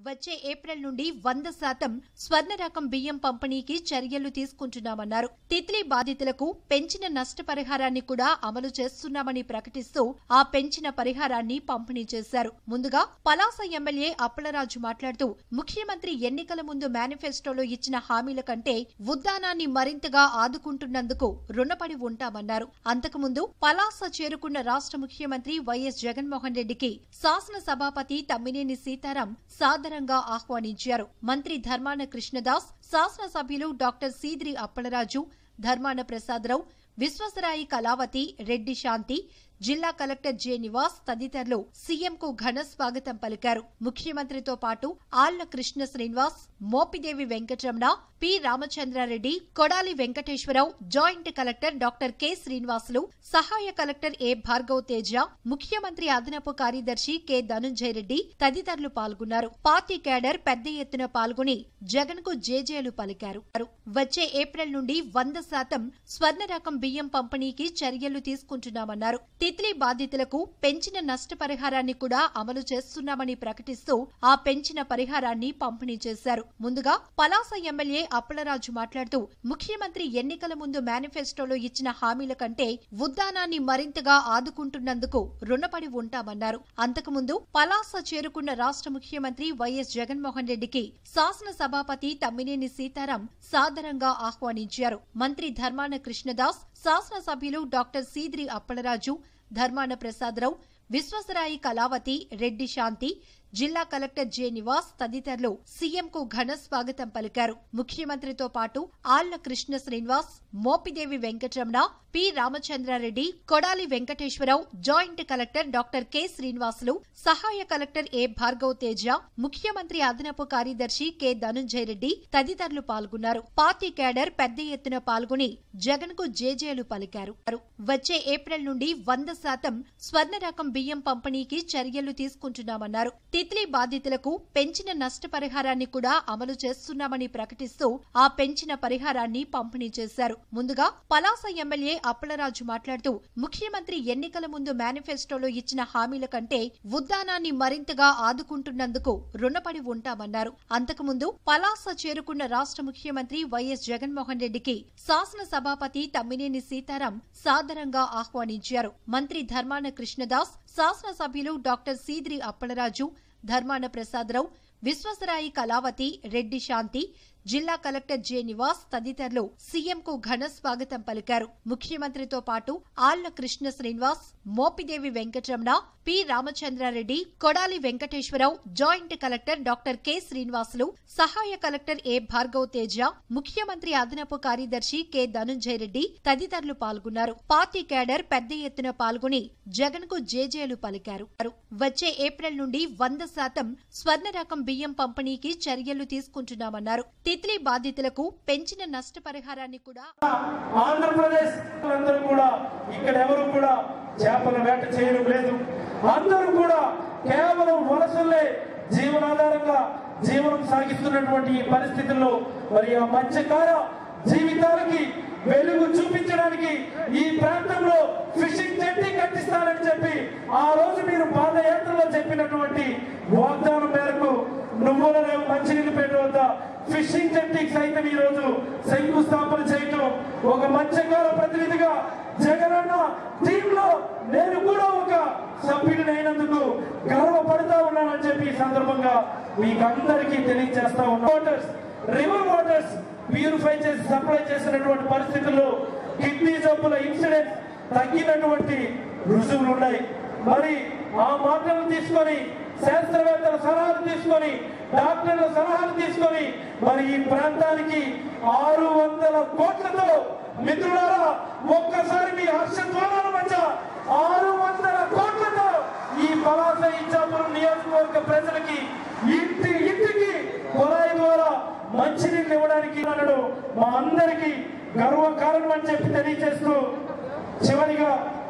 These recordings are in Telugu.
వచ్చే ఏప్రిల్ నుండి వంద శాతం స్వర్ణ రకం బియ్యం పంపిణీకి చర్యలు తీసుకుంటున్నామన్నారు తిత్లీ బాధితులకు పెంచిన నష్టపరిహారాన్ని కూడా అమలు చేస్తున్నామని ప్రకటిస్తూ ఆ పెంచిన పరిహారాన్ని పంపిణీ చేశారు ముందుగా పలాస ఎమ్మెల్యే అప్పలరాజు మాట్లాడుతూ ముఖ్యమంత్రి ఎన్నికల ముందు మేనిఫెస్టోలో ఇచ్చిన హామీల కంటే ఉద్దానాన్ని మరింతగా ఆదుకుంటున్నందుకు రుణపడి ఉంటామన్నారు అంతకుముందు పలాస చేరుకున్న రాష్ట్ర ముఖ్యమంత్రి వైఎస్ జగన్మోహన్ రెడ్డికి శాసన సభాపతి తమ్మినేని సీతారాం సాదరంగా ఆహ్వానించారు మంత్రి ధర్మాన కృష్ణదాస్ శాసనసభ్యులు డాక్టర్ సీదిరి అప్పలరాజు ధర్మాన ప్రసాదరావు విశ్వసరాయి కళావతి రెడ్డి శాంతి జిల్లా కలెక్టర్ జె నివాస్ తదితరులు సీఎంకు ఘన స్వాగతం పలికారు ముఖ్యమంత్రితో పాటు Alla Krishna Srinivas Mopidevi Venkataramana P Ramachandra Reddy Kodali Venkateswara Rao joint collector doctor K Srinivasulu సహాయ కలెక్టర్ ఏ భార్గవ్ తేజ ముఖ్యమంత్రి అదనపు కార్యదర్శి కె ధనుంజయ రెడ్డి తదితరులు పాల్గొన్నారు పార్టీ కేడర్ పెద్ద ఎత్తున పాల్గొని జగన్ కు జేజేలు పలికారు వచ్చే ఏప్రిల్ నుండి వంద శాతం స్వర్ణ రకం బియ్యం పంపిణీకి చర్యలు తీసుకుంటున్నామన్నారు తిత్లీ బాధితులకు పెంచిన నష్టపరిహారాన్ని కూడా అమలు చేస్తున్నామని ప్రకటిస్తూ ఆ పెంచిన పరిహారాన్ని పంపిణీ చేశారు ముందుగా పలాస ఎమ్మెల్యే అప్పలరాజు మాట్లాడుతూ ముఖ్యమంత్రి ఎన్నికల ముందు మేనిఫెస్టోలో ఇచ్చిన హామీల కంటే ఉద్దానాన్ని మరింతగా ఆదుకుంటున్నందుకు రుణపడి ఉంటామన్నారు అంతకుముందు పలాస చేరుకున్న రాష్ట్ర ముఖ్యమంత్రి వైఎస్ జగన్మోహన్ రెడ్డికి శాసన సభాపతి తమ్మినేని సీతారాం సాదరంగా ఆహ్వానించారు మంత్రి ధర్మాన కృష్ణదాస్ శాసనసభ్యులు డాక్టర్ సీదిరి అప్పలరాజు ధర్మాన ప్రసాదరావు విశ్వసరాయి కళావతి రెడ్డి శాంతి జిల్లా కలెక్టర్ జె నివాస్ తదితరులు సీఎంకు ఘన స్వాగతం పలికారు ముఖ్యమంత్రితో పాటు Alla Krishna Srinivas Mopidevi Venkataramana P Ramachandra Reddy Kodali Venkateswara Rao joint collector doctor K Srinivasulu సహాయ కలెక్టర్ ఏ భార్గవ్ తేజ ముఖ్యమంత్రి అదనపు కార్యదర్శి కె ధనుంజయ రెడ్డి తదితరులు పాల్గొన్నారు పార్టీ కేడర్ పెద్ద ఎత్తున పాల్గొని జగన్ కు జేజేలు పలికారు వచ్చే ఏప్రిల్ నుండి వంద శాతం స్వర్ణ రకం బియ్యం పంపిణీకి చర్యలు తీసుకుంటున్నామన్నారు తిత్లీ బాధితులకు పెంచిన నష్టపరిహారాన్ని కూడా అమలు చేస్తున్నామని ప్రకటిస్తూ ఆ పెంచిన పరిహారాన్ని పంపిణీ చేశారు ముందుగా పలాస ఎమ్మెల్యే అప్పలరాజు మాట్లాడుతూ ముఖ్యమంత్రి ఎన్నికల ముందు మేనిఫెస్టోలో ఇచ్చిన హామీల కంటే ఉద్దానాన్ని మరింతగా ఆదుకుంటున్నందుకు రుణపడి ఉంటామన్నారు అంతకుముందు పలాస చేరుకున్న రాష్ట్ర ముఖ్యమంత్రి వైఎస్ జగన్మోహన్ రెడ్డికి శాసన సభాపతి తమ్మినేని సీతారాం సాదరంగా ఆహ్వానించారు మంత్రి ధర్మాన కృష్ణదాస్ శాసనసభ్యులు డాక్టర్ సీదిరి అప్పలరాజు ధర్మాన ప్రసాదరావు విశ్వసరాయి కళావతి రెడ్డి శాంతి జిల్లా కలెక్టర్ జె నివాస్ తదితరులు సీఎంకు ఘన స్వాగతం పలికారు ముఖ్యమంత్రితో పాటు Alla Krishna Srinivas Mopidevi Venkataramana P Ramachandra Reddy Kodali Venkateswara Rao joint collector doctor K Srinivasulu సహాయ కలెక్టర్ ఏ భార్గవ్ తేజ ముఖ్యమంత్రి అదనపు కార్యదర్శి కె ధనుంజయ రెడ్డి తదితరులు పాల్గొన్నారు పార్టీ కేడర్ పెద్ద ఎత్తున పాల్గొని జగన్ కు జేజేలు పలికారు వచ్చే ఏప్రిల్ నుండి వంద శాతం స్వర్ణ రకం బియ్యం పంపిణీకి చర్యలు తీసుకుంటున్నామన్నారు తిత్లీ బాధితులకు పెంచిన నష్టపరిహారాన్ని కూడా ఆంధ్రప్రదేశ్ అందరూ కూడా ఇక్కడ ఎవరు కూడా చేపల వేట చేయడం లేదు అందరూ కూడా కేవలం వలసలే జీవనాధారంగా జీవనం సాగిస్తున్నటువంటి ఈ పరిస్థితుల్లో మరి ఆ మత్స్యకార జీవితాలకి వెలుగు చూపించడానికి ఈ ప్రాంతంలో ఫిషింగ్ జట్టి కట్టిస్తానని చెప్పి ఆ రోజు మీరు పాదయాత్రలో చెప్పినటువంటి వాగ్దానం మేరకు నువ్వుల మంచినీళ్ళపేట వద్ద ఫిషింగ్ జట్టికి సైతం ఈ రోజు శంకుస్థాపన చేయటం ఒక మత్స్యకార ప్రతినిధిగా జగనన్న టీమ్ లో నేను కూడా ఒక సభ్యుడిని అయినందుకు గర్వపడతా ఉన్నానని చెప్పి ఈ సందర్భంగా మీకు అందరికీ తెలియజేస్తా ఉన్నా వాటర్స్ రివర్ వాటర్స్ ప్యూరిఫై చేసి సప్లై చేసినటువంటి పరిస్థితుల్లో కిడ్నీ జబ్బుల ఇన్సిడెంట్స్ తగ్గినటువంటి రుజువులు ఉన్నాయి మరి ఆ మాటలు తీసుకొని శాస్త్రవేత్తల సలహాలు తీసుకొని డాక్టర్ల సలహాలు తీసుకొని మరి ఈ ప్రాంతానికి ఆరు వందల కోట్లతో మిత్రులారా ఒక్కసారి మీ హర్షధ్వానాల మధ్య ఆరు వందల కోట్లతో ఈ పలాస ఇచ్చాపురం నియోజకవర్గ ప్రజలకి ఇంటి ఇంటికి కుళాయి ద్వారా మంచినీళ్ళు ఇవ్వడానికి అనడం మా అందరికీ గర్వకారణం అని చెప్పి తెలియజేస్తూ చివరిగా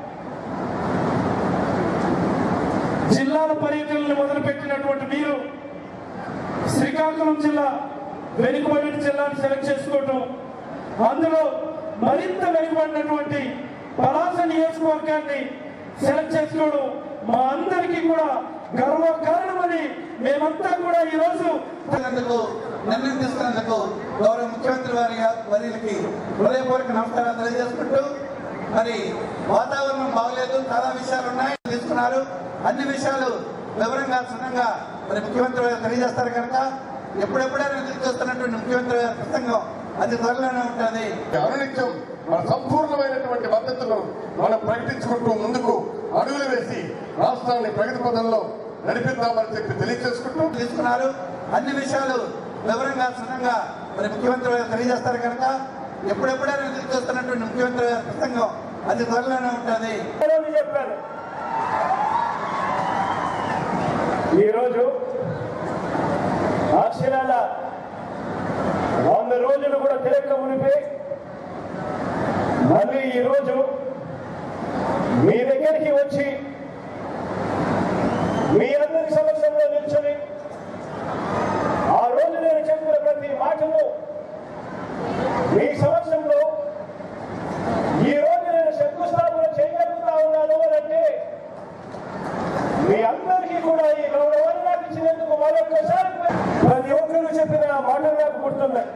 జిల్లాల పర్యటనలు మొదలుపెట్టినటువంటి మీరు శ్రీకాకుళం జిల్లా వెనుకబడిన జిల్లాను సెలెక్ట్ చేసుకోవటం అందులో మరింత వెనుకబడినటువంటి పలాస నియోజకవర్గాన్ని సెలెక్ట్ చేసుకోవడం మా అందరికీ కూడా గర్వ కారణమని మేమంతా కూడా ఈ రోజు తీసుకున్నందుకు నిర్ణయం తీసుకున్నందుకు గౌరవ ముఖ్యమంత్రి వారి వర్యులకి హృదయపూర్వక నమస్కారాలు తెలియజేసుకుంటూ మరి వాతావరణం బాగలేదు చాలా విషయాలు ఉన్నాయి తీసుకున్నారు అన్ని విషయాలు వివరంగా క్షుణ్ణంగా మరి ముఖ్యమంత్రి వారు తెలియజేస్తారు కనుక ఎప్పుడెప్పుడైనా ఎదురు చూస్తున్నటువంటి ముఖ్యమంత్రి గారి ప్రసంగం అది త్వరలోనే ఉంటుంది అనునిత్యం మన సంపూర్ణమైనటువంటి మద్దతును మనం ప్రకటించుకుంటూ ముందుకు అడుగులు వేసి రాష్ట్రాన్ని ప్రగతి పదంలో నడిపిద్దామని చెప్పి తెలియజేసుకుంటూ తీసుకున్నారు అన్ని విషయాలు వివరంగా క్షుణ్ణంగా మరి ముఖ్యమంత్రి గారు తెలియజేస్తారు కనుక ఎప్పుడెప్పుడైనా ఎదురు చూస్తున్నటువంటి ముఖ్యమంత్రి గారి ప్రసంగం అది త్వరలోనే ఉంటుంది అని చెప్పాను ఈరోజు అక్షరాల వంద రోజులు కూడా తిరక్క మునిపి మళ్ళీ ఈరోజు మీ దగ్గరికి వచ్చి మీ అందరి సమక్షంలో నిల్చొని ఆ రోజు నేను చెప్పిన ప్రతి మాటను మీ సమక్షంలో ఈ రోజు నేను శంకుస్థాపన చేయగలుగుతా ఉన్నాను అని అంటే మీ అందరికీ కూడా ఈ గౌరవాన్ని నాకు ఇచ్చినందుకు మరొకసారి ప్రతి ఒక్కరు చెప్పిన ఆ మాటలు నాకు గుర్తున్నాయి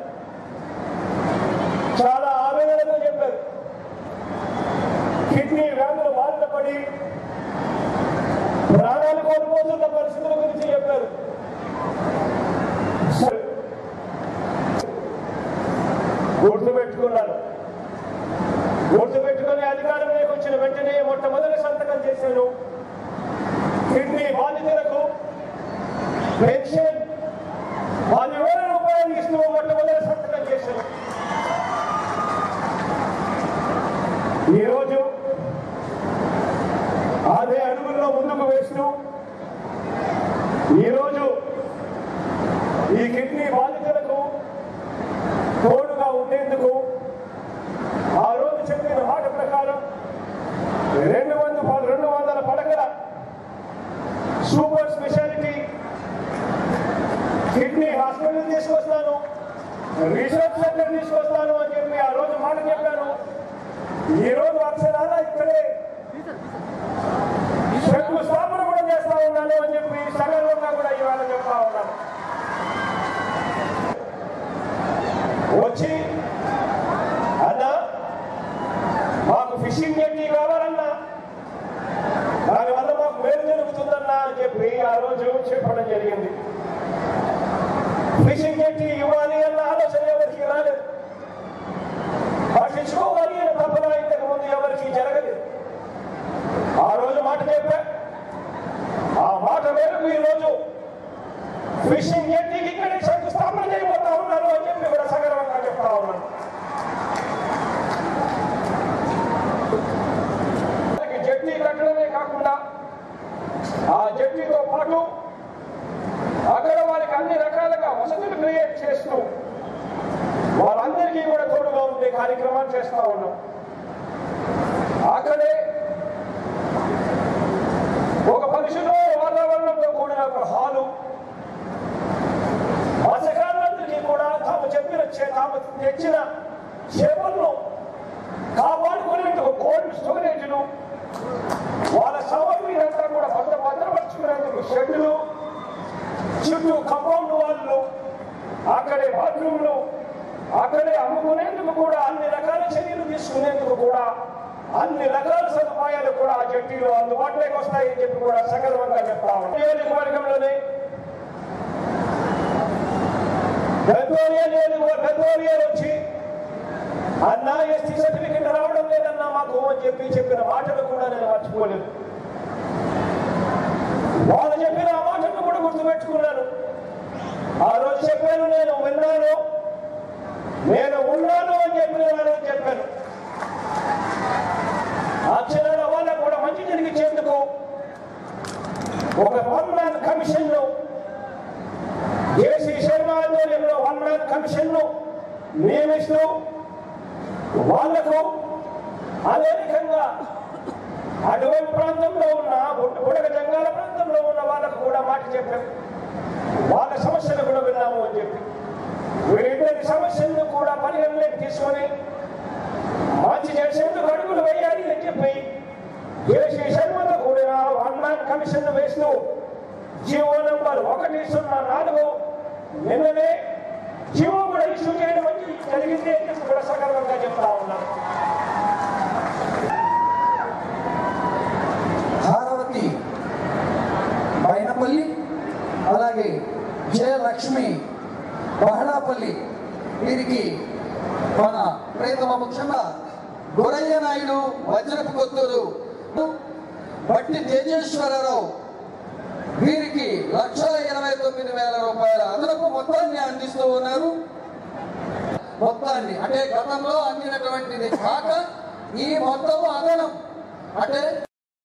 చాలా ఆవేదనతో చెప్పారు కిడ్నీ వ్యాధులు బారిన పడి ప్రాణాలు కోల్పోతున్న పరిస్థితుల గురించి చెప్పారు సరే. గుర్తుపెట్టుకున్నాను గుర్తుపెట్టుకుని అధికారంలోకి వచ్చిన వెంటనే మొట్టమొదటి సంతకం చేశాను కిడ్నీ బాధితులకు పెన్షన్ పదివేల రూపాయలు ఇస్తూ మొట్టమొదటి సంతకం చేశాను ఈరోజు అదే అడుగుల్లో ముందుకు వేస్తూ ఈరోజు ఈ కిడ్నీ బాధితులకు తోడుగా ఉండేందుకు ఆ రోజు చెప్పిన మాట ప్రకారం రెండు వందల రెండు వందల పడకల సూపర్ స్పెషాలిటీ కిడ్నీ హాస్పిటల్ తీసుకొస్తాను రీసెర్చ్ సెంటర్ తీసుకొస్తాను అని చెప్పి ఆ రోజు మాట చెప్పాను ఈ రోజు అక్షరాల ఇక్కడే శంకుస్థాపన కూడా చేస్తా ఉన్నాను అని చెప్పి సగర్వంగా కూడా ఇవాళ చెప్తా ఉన్నాను వచ్చి అన్నా మాకు ఫిషింగ్ జెట్టి కావాలన్నా దానివల్ల మాకు మేలు జరుగుతుందన్నా అని చెప్పి ఆ రోజు చెప్పడం జరిగింది ఫిషింగ్ జెట్టి ఇవ్వాలి అన్న ఆలోచన ఎవరికి రాలేదు పట్టించుకోవాలి అని తప్పన ఇంతకు ముందు ఎవరికి జరగలేదు ఆ రోజు మాట చెప్పా ఆ మాట మేరకు ఈ రోజు ఫిషింగ్ జెట్టీకి ఇక్కడే శంకుస్థాపన చేయబోతా ఉన్నారు అని చెప్పి కూడా సగర్వంగా చెప్తా ఉన్నాను వాళ్ళకి జట్టి కట్టడమే కాకుండా ఆ జట్టితో పాటు అక్కడ వారికి అన్ని రకాలుగా వసతులు క్రియేట్ చేస్తూ వాళ్ళందరికీ కూడా తోడుగా ఉండే కార్యక్రమాలు చేస్తా ఉన్నాం అక్కడే ఒక పరిశుభ్ర వాతావరణంతో కూడిన ఒక హాలు మత్స్యకారులందరికీ కూడా తాము చెప్పిన చే- తాము తెచ్చిన చేపలను కాపాడుకునేందుకు కోల్డ్ స్టోరేజ్లు వాళ్ళ సామగ్రి అంతా కూడా భద్ర భద్రపరుచుకునేందుకు షెడ్లు చుట్టూ కంపౌండ్ వాళ్ళు అక్కడే బాత్రూమ్లు అక్కడే అమ్ముకునేందుకు కూడా అన్ని రకాల చర్యలు తీసుకునేందుకు కూడా అన్ని రకాల సదుపాయాలు కూడా ఆ జట్టీలో అందుబాటులోకి వస్తాయని చెప్పి కూడా సగర్వంగా చెప్తా ఉన్నాం నియోజకవర్గంలోనే పెద్దోరియా నియోజకవర్గ పెద్దోరియాలు వచ్చి అన్నా ఎస్టీ సర్టిఫికెట్ రావడం లేదన్నా మాకు అని చెప్పి చెప్పిన మాటలు కూడా నేను మర్చిపోలేదు వాళ్ళు చెప్పిన ఆ మాటలను కూడా గుర్తుపెట్టుకున్నాను ఆ రోజు చెప్పాను నేను విన్నాను నేను ఉన్నాను అని చెప్పిన వాళ్ళని చెప్పాను అక్షరాల వల్ల కూడా మంచి జరిగించేందుకు ఒక వన్ మ్యాన్ కమిషన్ ను జేసీ శర్మ ఆధ్వర్యంలో వన్ మ్యాన్ కమిషన్ ను నియమిస్తూ వాళ్లకు అదే విధంగా అటువంటి ప్రాంతంలో ఉన్న బుడ- బుడగ జంగాల ప్రాంతంలో ఉన్న వాళ్ళకు కూడా మాట చెప్పాం వాళ్ళ సమస్యలు కూడా విన్నాము అని చెప్పి వీరిద్దరి సమస్యలను కూడా పరిగణలోకి తీసుకొని మంచి చేసేందుకు అడుగులు వేయాలి అని చెప్పి జేసీ శర్మతో కూడిన వన్ మ్యాన్ కమిషన్ వేస్తూ జీవో నెంబర్ ఒకటి సున్నా నాలుగు నిన్ననే జీవో కూడా ఇష్యూ చేయడం అనేది జరిగింది అని చెప్పి కూడా సగర్వంగా చెప్తా ఉన్నాను భారవతి బైనపల్లి అలాగే జయలక్ష్మి బహడాపల్లి వీరికి మన ప్రేతమ ముఖ్యంగా గురయ్య నాయుడు వజ్రపు కొత్తూరు బట్టి తేజేశ్వరరావు వీరికి లక్షల ఇరవై తొమ్మిది వేల రూపాయల అదనపు మొత్తాన్ని అందిస్తూ ఉన్నారు మొత్తాన్ని అంటే గతంలో అందినటువంటిది కాక ఈ మొత్తం అదనం అంటే